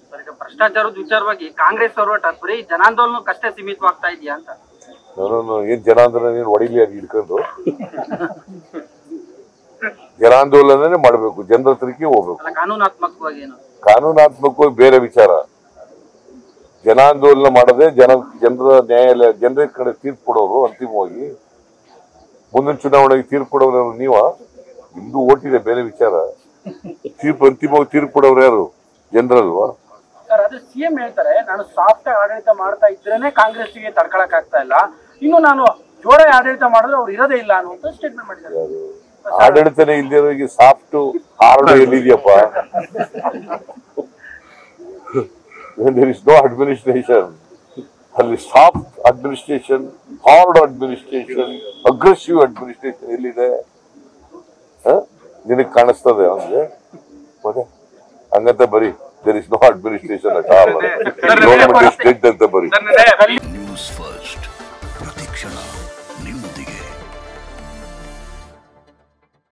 Sir, ಈಗ ಭ್ರಷ್ಟಾಚಾರದ ವಿಚಾರವಾಗಿ ಕಾಂಗ್ರೆಸ್ ಅವರು ಒಟ್ಟು ಬರೀ ಜನಾಂದೋಲನಕ್ಕಷ್ಟೇ ಸೀಮಿತವಾಗ್ತಾ ಇದೆಯಾ ಅಂತ ನಾನು ಏನ್ ಜನಾಂದೋಲನ ನೀನು ಹೊಡಿಲಿ ಅದು ಹಿಡ್ಕೊಂಡು ಜನಾಂದೋಲನನೇ ಮಾಡ್ಬೇಕು ಜನರ ಹತ್ರಕ್ಕೆ ಹೋಗ್ಬೇಕು ಅಲ್ಲ ಕಾನೂನಾತ್ಮಕವಾಗಿ ಏನು ಕಾನೂನಾತ್ಮಕವಾಗಿ ಬೇರೆ ವಿಚಾರ ಜನಾಂದೋಲನ ಮಾಡದೆ ಜನ ಜನರ ನ್ಯಾಯಾಲಯ ಜನರ ಕಡೆ ತೀರ್ಪು ಕೊಡೋರು ಅಂತಿಮವಾಗಿ ಮುಂದಿನ ಚುನಾವಣೆಗೆ ತೀರ್ಪು ಕೊಡೋರು ಯಾರು ನೀವ ನಿಮ್ದು ಓಟಿದೆ ಬೇರೆ ವಿಚಾರ ತೀರ್ಪು ಅಂತಿಮವಾಗಿ ತೀರ್ಪು ಕೊಡೋರು ಯಾರು ಜನರಲ್ವಾ ಸರ್ ಅದು ಸಿಎಂ ಹೇಳ್ತಾರೆ ನಾನು ಸಾಫ್ಟ್ ಆಡಳಿತ ಮಾಡ್ತಾ ಇದ್ರೇನೆ ಕಾಂಗ್ರೆಸ್ಗೆ ತಡ್ಕೊಳಕ್ ಆಗ್ತಾ ಇಲ್ಲ ಇನ್ನು ನಾನು ಜೋರ ಆಡಳಿತ ಮಾಡಿದ್ರೆ ಅವ್ರು ಇರೋದೇ ಇಲ್ಲ ಅನ್ನುವಂತ ಸ್ಟೇಟ್ಮೆಂಟ್ ಮಾಡಿದ್ದಾರೆ ಆಡಳಿತನೇ ಇಲ್ದಿರೋರಿಗೆ ಸಾಫ್ಟ್ ಹಾರ್ಡ್ ಎಲ್ಲಿದೆಯಪ್ಪ ದೇರ್ ಇಸ್ ನೋ ಅಡ್ಮಿನಿಸ್ಟ್ರೇಷನ್ ಅಲ್ಲಿ soft administration hard administration aggressive administration ಎಲ್ಲಿದೆ ಹ? ನಿನಗ್ ಕಾಣಿಸ್ತದೆ ಅವನಿಗೆ ಮತ್ತೆ ಹಂಗಂತ ಬರೀ there is no administration at all government is dead ಅಂತ ಬರೀ ನ್ಯೂಸ್ ಫಸ್ಟ್ ಪ್ರತಿಕ್ಷಣ ನಿಮ್ಮೊಂದಿಗೆ